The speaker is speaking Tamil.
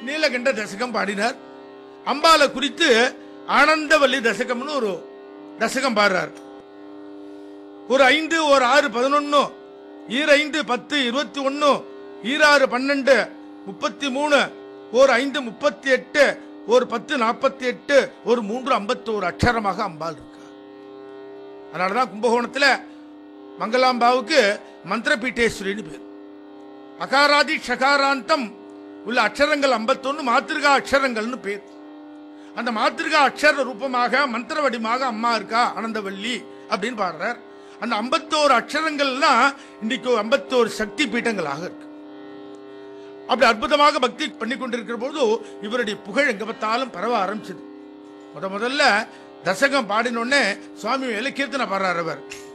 நீலகண்ட தசகம் பாடினார் அம்பாளை குறித்து ஆனந்தவல்லி தசகம்னு ஒரு தசகம் பாடுறார் ஒரு ஐந்து ஒரு ஆறு பதினொன்னு ஈர ஐந்து பத்து இருபத்தி ஒன்னு ஈராறு பன்னெண்டு முப்பத்தி மூணு ஒரு ஐந்து முப்பத்தி எட்டு ஒரு பத்து நாற்பத்தி எட்டு ஒரு மூன்று ஐம்பத்தோரு அக்ஷரமாக அம்பாள் இருக்கா அதனாலதான் கும்பகோணத்துல மங்களாம்பாவுக்கு மந்திரபீட்டேஸ்வரின்னு பேர் அகாராதி ஷகாராந்தம் உள்ள அக்ஷரங்கள் 51 மாத்திருகா அக்ஷரங்கள்னு பேர் அந்த மாத்திருகா அக்ஷர ரூபமாக மந்திர வடிவமாக அம்மா இருக்கா ஆனந்தவல்லி அப்படின்னு பாடுறார் அந்த 51 அக்ஷரங்கள்லாம் இன்னைக்கு 51 சக்தி பீட்டங்களாக இருக்கு அப்படி அற்புதமாக பக்தி பண்ணி கொண்டிருக்கிற போது இவருடைய புகழ் எங்க பார்த்தாலும் பரவ ஆரம்பிச்சது முத முதல்ல தசகம் பாடினோடனே சுவாமி மேல கீர்த்தனை பாடுறார் அவர்